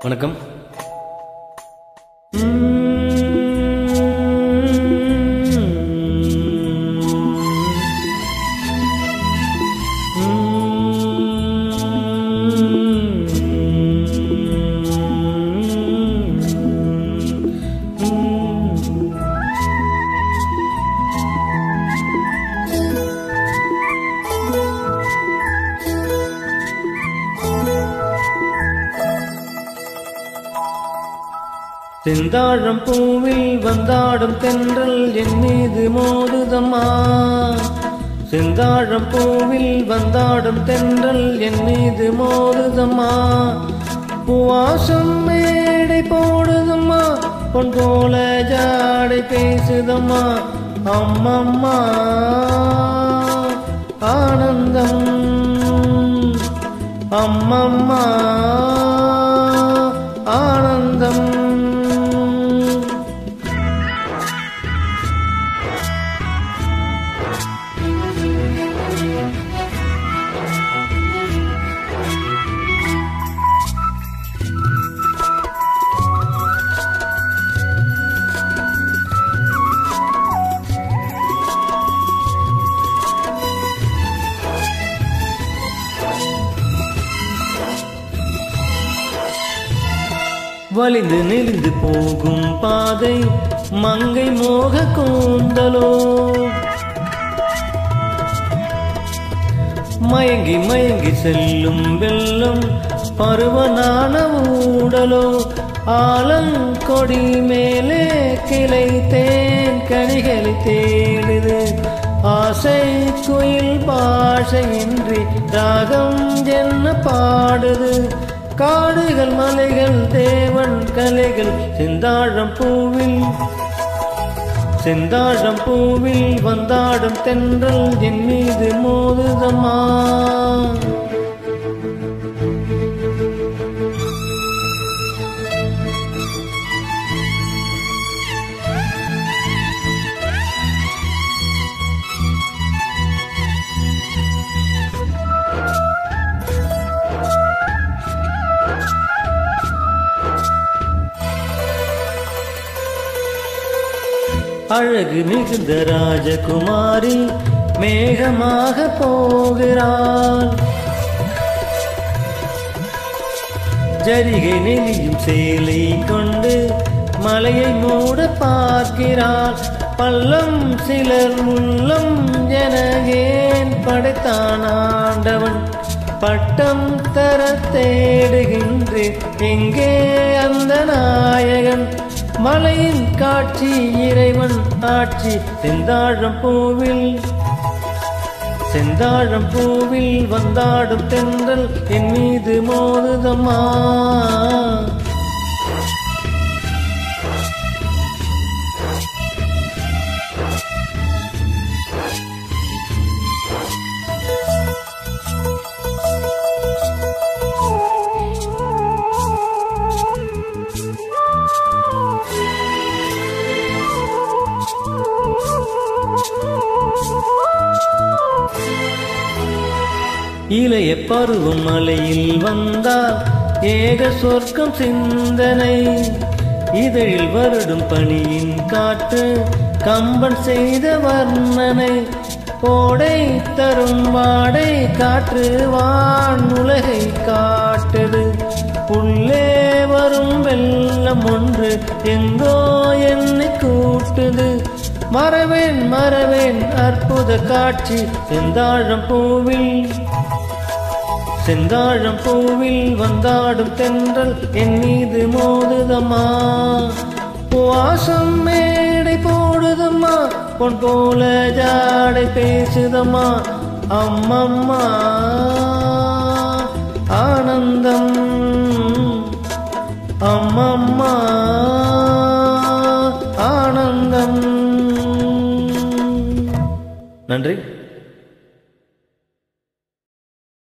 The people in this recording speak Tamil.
வணக்கம் செந்தாழம் பூவில் வந்தாடும் தென்றல் என் மீது மோதுதம்மா செந்தாழம் பூவில் வந்தாடும் தென்றல் என் மீது மோதுதம்மா பூவாசம் மேடை போடுதம்மா பொன் போல ஜாடை பேசுதம்மா அம்மம்மா ஆனந்தம் அம்மம்மா ஆனந்தம் வலிந்து நெளிந்து போகும் பாதை மங்கை மோக கூந்தலோ மயங்கி மயங்கி செல்லும் வெள்ளம் பருவனான ஊடலோ ஆலங்கொடி மேலே கிளை தேன் கனிகளை தேடுது ஆசை குயில் பாஷையின்றி ராகம் என்ன பாடுது காடுகள் மலைகள் தேவன் கலைகள் செந்தாழம் பூவில் செந்தாழம் பூவில் வந்தாடும் தென்றல் என் மீது மோதுதம்மா அழகு மிகுந்த ராஜகுமாரி மேகமாக போகிறாள் ஜரிகை நெளியும் சேலை கொண்டு மலையை மூட பார்க்கிறாள் பள்ளம் சிலர் உள்ளம் என ஏன் படைத்தான் ஆண்டவன் பட்டம் தர தேடுகின்றேன் எங்கே அந்த நாயகன் மலையின் காட்சி இறைவன் ஆட்சி செந்தாழம் பூவில் செந்தாழம் பூவில் வந்தாடும் தென்றல் என் மீது மோதுதம்மா இளைய பருவம் மலையில் வந்தால் ஏக சொர்க்கம் சிந்தனை இதழில் வருடும் பணியின் காற்று கம்பன் செய்த வர்ணனை கோடை தரும் வாடை காற்று வான் உலகை காட்டுது உள்ளே வரும் வெள்ளம் ஒன்று எங்கோ என்னை கூட்டுது மறவேன் மறவேன் அற்புத காட்சி செந்தாழம் பூவில் செந்தாழம் பூவில் வந்தாடும் தென்றல் என் மீது மோதுதம்மா வாசம் மேடை போடுதம்மா பொன் போல ஜாடை பேசுதம்மா அம்மம்மா ஆனந்தம் அம்மம்மா ஆனந்தம் நன்றி